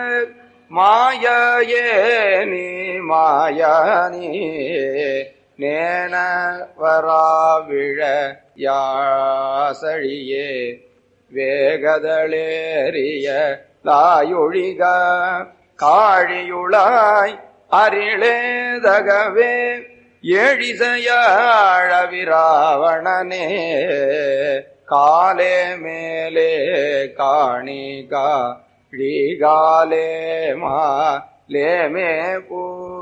மாயே நீ மாயனி நேன வராவிழ யாசழியே வேகதளேறிய லாயொழிக காழியுளாய் அரிளேதகவே ஏழிசையாழவிராவணனே காலே மேலே காணிகா ழீகாலே மா லேமே பூ